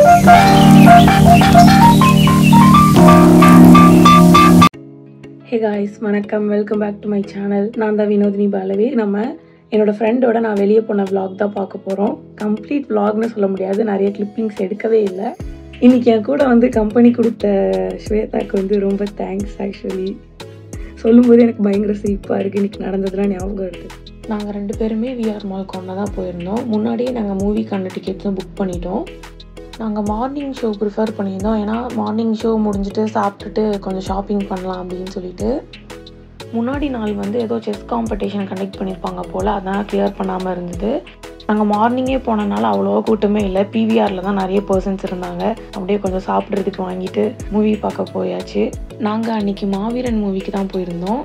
ஹே guys வணக்கம் welcome back to my channel நான் தான் வினோதினி பாலவி நம்ம என்னோட ஃப்ரெண்டோட நான் வெளியே போன vlog தான் பார்க்க போகிறோம் கம்ப்ளீட் vlogனு சொல்ல முடியாது நிறைய கிளிப்பிங்ஸ் எடுக்கவே இல்லை இன்னைக்கு என் கூட வந்து கம்பெனி கொடுத்த ஸ்வேதாக்கு வந்து ரொம்ப தேங்க்ஸ் ஆக்சுவலி சொல்லும்போது எனக்கு பயங்கர சிரிப்பாக இருக்குது இன்னைக்கு நடந்ததுலாம் ஞாபகம் இருக்குது நாங்கள் ரெண்டு பேருமே விஆர் மால்க்கு ஒன்றா தான் போயிருந்தோம் முன்னாடியே நாங்கள் மூவிக்கான டிக்கெட்ஸும் புக் பண்ணிட்டோம் நாங்கள் மார்னிங் ஷோ ப்ரிஃபர் பண்ணியிருந்தோம் ஏன்னா மார்னிங் ஷோ முடிஞ்சுட்டு சாப்பிட்டுட்டு கொஞ்சம் ஷாப்பிங் பண்ணலாம் அப்படின்னு சொல்லிட்டு முன்னாடி நாள் வந்து ஏதோ செஸ் காம்படிஷன் கண்டக்ட் பண்ணியிருப்பாங்க போல் அதான் கிளியர் பண்ணாமல் இருந்தது நாங்கள் மார்னிங்கே போனனால அவ்வளோவா கூட்டமே இல்லை பிவிஆரில் தான் நிறைய பர்சன்ஸ் இருந்தாங்க அப்படியே கொஞ்சம் சாப்பிட்றதுக்கு வாங்கிட்டு மூவி பார்க்க போயாச்சு நாங்கள் அன்னைக்கு மாவீரன் மூவிக்கு தான் போயிருந்தோம்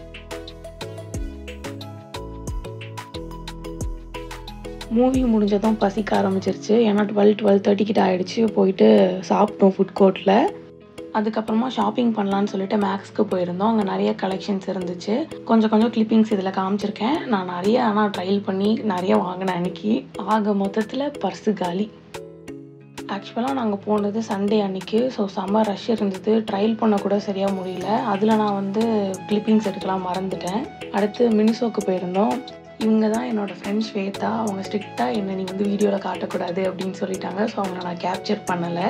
மூவி முடிஞ்சதும் பசிக்க ஆரம்பிச்சிருச்சு ஏன்னா டுவெல் டுவெல் தேர்ட்டி கிட்ட ஆயிடுச்சு போயிட்டு சாப்பிட்டோம் ஃபுட் கோர்ட்டில் அதுக்கப்புறமா ஷாப்பிங் பண்ணலான்னு சொல்லிட்டு மேக்ஸ்க்கு போயிருந்தோம் அங்கே நிறைய கலெக்ஷன்ஸ் இருந்துச்சு கொஞ்சம் கொஞ்சம் கிளிப்பிங்ஸ் இதில் காமிச்சிருக்கேன் நான் நிறைய ஆனால் ட்ரையல் பண்ணி நிறைய வாங்கினேன் அன்னைக்கு ஆக மொத்தத்தில் பர்ஸு காலி ஆக்சுவலாக நாங்கள் போனது சண்டே அன்னைக்கு ஸோ செம்ம ரஷ் இருந்தது ட்ரையல் பண்ண கூட சரியாக முடியல அதில் நான் வந்து கிளிப்பிங்ஸ் எடுக்கலாம் மறந்துட்டேன் அடுத்து மினிசோக்கு போயிருந்தோம் இவங்க தான் என்னோட ஃப்ரெண்ட் ஸ்வேதா அவங்க ஸ்ட்ரிக்டாக என்னை நீ வந்து வீடியோவில் காட்டக்கூடாது அப்படின்னு சொல்லிட்டாங்க ஸோ அவங்கள நான் கேப்சர் பண்ணலை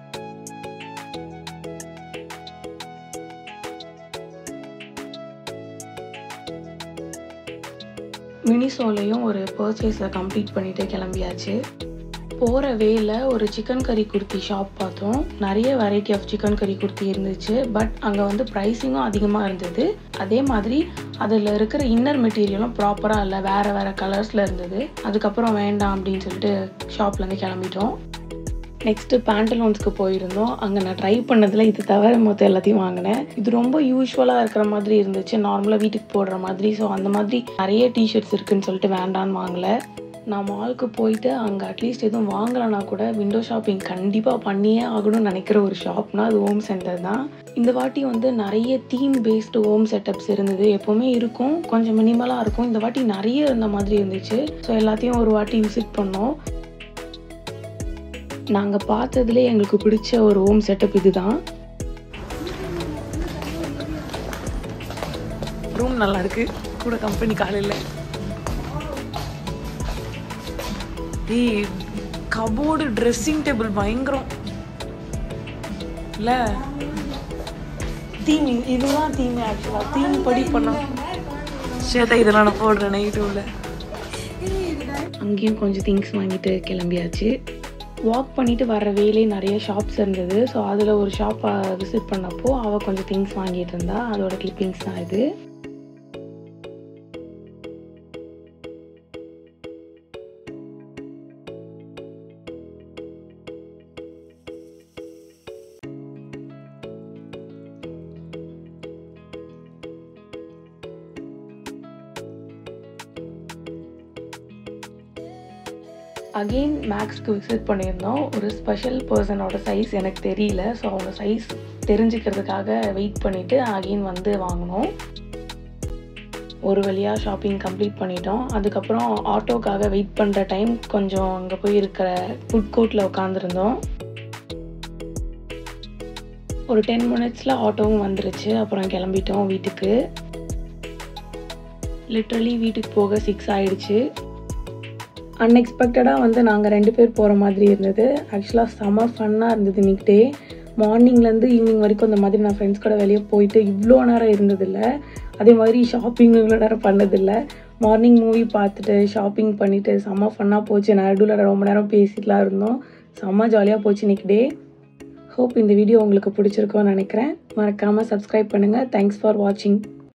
மினிசோலையும் ஒரு பர்ச்சேஸை கம்ப்ளீட் பண்ணிட்டு கிளம்பியாச்சு போகிற வேல ஒரு சிக்கன் கறி குர்த்தி ஷாப் பார்த்தோம் நிறைய வெரைட்டி ஆஃப் சிக்கன் கறி குர்த்தி இருந்துச்சு பட் அங்கே வந்து ப்ரைஸிங்கும் அதிகமாக இருந்தது அதே மாதிரி அதில் இருக்கிற இன்னர் மெட்டீரியலும் ப்ராப்பராக இல்லை வேறு வேறு கலர்ஸில் இருந்தது அதுக்கப்புறம் வேண்டாம் அப்படின்னு சொல்லிட்டு ஷாப்லேருந்து கிளம்பிட்டோம் நெக்ஸ்ட்டு பேண்டலோன்ஸ்க்கு போயிருந்தோம் அங்கே நான் ட்ரை பண்ணதில் இது தவிர மொத்தம் எல்லாத்தையும் வாங்கினேன் இது ரொம்ப யூஸ்வலாக இருக்கிற மாதிரி இருந்துச்சு நார்மலாக வீட்டுக்கு போடுற மாதிரி ஸோ அந்த மாதிரி நிறைய டிஷர்ட்ஸ் இருக்குன்னு சொல்லிட்டு வேண்டான்னு வாங்கலை நான் மாலுக்கு போயிட்டு அங்கே அட்லீஸ்ட் எதுவும் வாங்கலைன்னா கூட விண்டோ ஷாப்பிங் கண்டிப்பாக பண்ணியே ஆகணும்னு நினைக்கிற ஒரு ஷாப்னா அது ஹோம் சென்டர் தான் இந்த வாட்டி வந்து நிறைய தீம் பேஸ்டு ஹோம் செட்டப்ஸ் இருந்தது எப்போவுமே இருக்கும் கொஞ்சம் மினிமலாக இருக்கும் இந்த வாட்டி நிறைய இருந்த மாதிரி இருந்துச்சு ஸோ எல்லாத்தையும் ஒரு வாட்டி விசிட் பண்ணோம் நாங்கள் பார்த்ததுலே எங்களுக்கு பிடிச்ச ஒரு ஹோம் செட்டப் இதுதான் ரூம் நல்லா இருக்கு கூட கம்பெனி காலையில் ஏய் கபோர்டு ட்ரெஸ்ஸிங் டேபிள் பயங்கரம் இல்லை தீம் இதுதான் தீம் ஆக்சுவலாக தீம் படி பண்ணோம் சேதா இதெல்லாம் நான் போடுறேன் யூடியூப்ல அங்கேயும் கொஞ்சம் திங்ஸ் வாங்கிட்டு கிளம்பியாச்சு வாக் பண்ணிட்டு வர வேலே நிறைய ஷாப்ஸ் இருந்தது ஸோ அதில் ஒரு ஷாப்பை விசிட் பண்ணப்போ அவள் கொஞ்சம் திங்ஸ் வாங்கிட்டு இருந்தா அதோட கிளிப்பிங்ஸ் தான் இது அகெயின் மேக்ஸ்க்கு விசிட் பண்ணியிருந்தோம் ஒரு ஸ்பெஷல் பர்சனோட சைஸ் எனக்கு தெரியல ஸோ அவங்க சைஸ் தெரிஞ்சுக்கிறதுக்காக வெயிட் பண்ணிவிட்டு அகெயின் வந்து வாங்கினோம் ஒரு வழியாக ஷாப்பிங் கம்ப்ளீட் பண்ணிட்டோம் அதுக்கப்புறம் ஆட்டோக்காக வெயிட் பண்ணுற டைம் கொஞ்சம் அங்கே போய் இருக்கிற ஃபுட் கோர்ட்டில் உட்காந்துருந்தோம் ஒரு டென் மினிட்ஸில் ஆட்டோவும் வந்துருச்சு அப்புறம் கிளம்பிட்டோம் வீட்டுக்கு லிட்ரலி வீட்டுக்கு போக சிக்ஸ் ஆயிடுச்சு அன்எக்ஸ்பெக்டடாக வந்து நாங்கள் ரெண்டு பேர் போகிற மாதிரி இருந்தது ஆக்சுவலாக செம ஃபன்னாக இருந்தது இன்னைக்கு டே மார்னிங்லேருந்து ஈவினிங் வரைக்கும் இந்த மாதிரி நான் ஃப்ரெண்ட்ஸ் கூட வெளியே போயிட்டு இவ்வளோ நேரம் இருந்ததில்ல அதே மாதிரி ஷாப்பிங் இவ்வளோ நேரம் பண்ணதில்லை மார்னிங் மூவி பார்த்துட்டு ஷாப்பிங் பண்ணிவிட்டு செம்ம ஃபன்னாக போச்சு நடுவில் ரொம்ப நேரம் பேசிட்டுலாம் இருந்தோம் செம்ம ஜாலியாக போச்சு இன்னைக்கு டே ஹோப் இந்த வீடியோ உங்களுக்கு பிடிச்சிருக்கோன்னு நினைக்கிறேன் மறக்காமல் சப்ஸ்கிரைப் பண்ணுங்கள் தேங்க்ஸ் ஃபார் வாட்சிங்